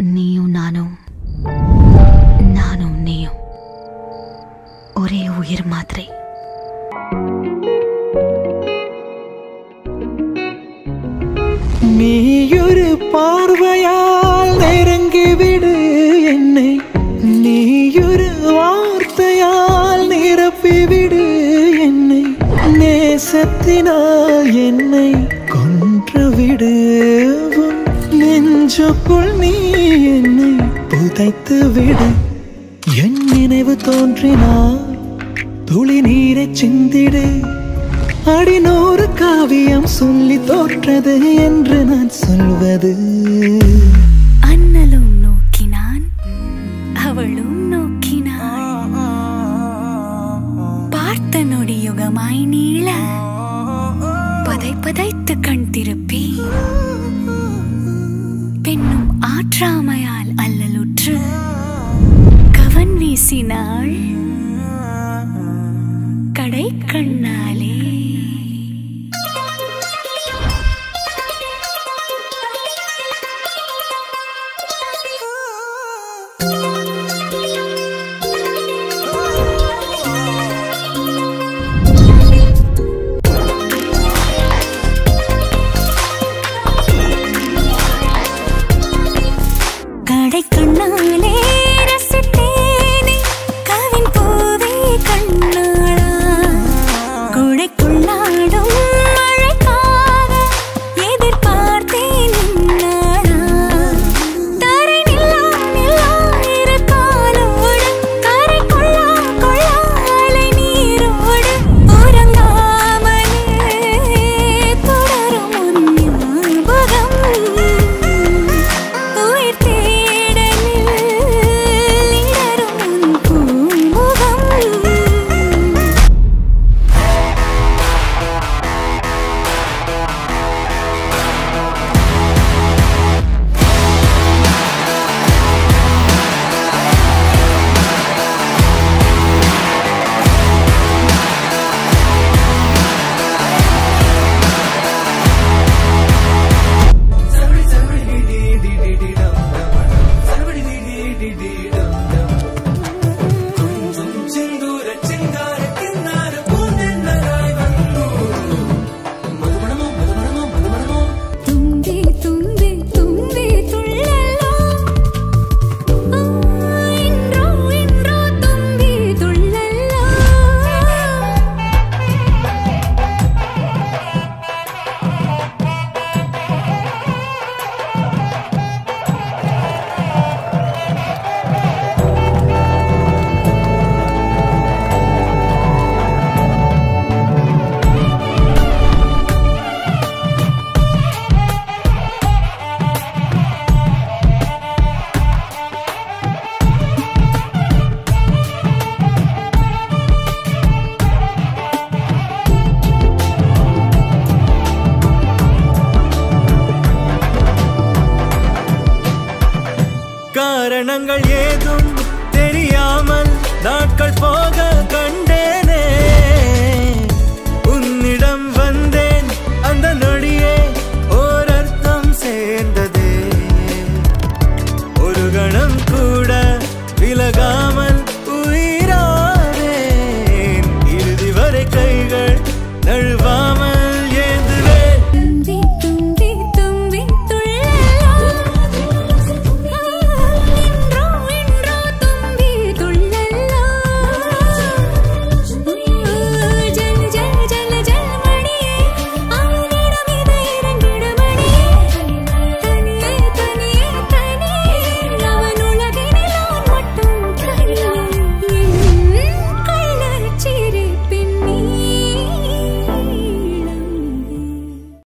நீயும் நானும் நானும் நீயும் ஒரே உயிர் மாதிரி நீயொரு பார்வையால் நெருங்கிவிடு என்னை நீயொரு வார்த்தையால் நிரப்பிவிடு என்னை நேசத்தினால் என்னை கொன்றுவிடு உன் நெஞ்சுக்குள் நீ என்னை புதைத்து விடு என் நினைவு தோன்றினால் துளி நீரை சிந்திடு அடிநூறு காவியம் சொல்லி தோற்றது என்று நான் சொல்வது அண்ணலும் நோக்கினான் அவளும் நோக்கினாள் பார்த்த நொடி யுகமாய் நீள பதை பதைத்து கண் திருப்பி பெண்ணும் ஆற்றாமையால் அல்லலுற்று கவன் வீசினாள் கடை கண்ணாலே கடை கண்ணாலே ரசித்தேனே கவின் பூவே கண்ணாளா குடைக்குள்ளாடும் மழைக்காக எதிர்பார்த்தேன் நின்னாளா தரை நில்லா நில்லா இரு காலோடு கரை கொள்ளா கொள்ளா அலை நீரோடு உறங்காமலே தொடரும் உன் ஞாபகம் உயிர் தேடலில் இடரும் உன் பூமுகம் തുമ്പി തുമ്പി തുമ്പി തുള്ളല്ലോ ഇൻറോ ഇൻറോ തുമ്പി തുള്ളല്ലോ காரணங்கள் ஏதும் தெரியாமல் நாட்கள் போக கண்டேன்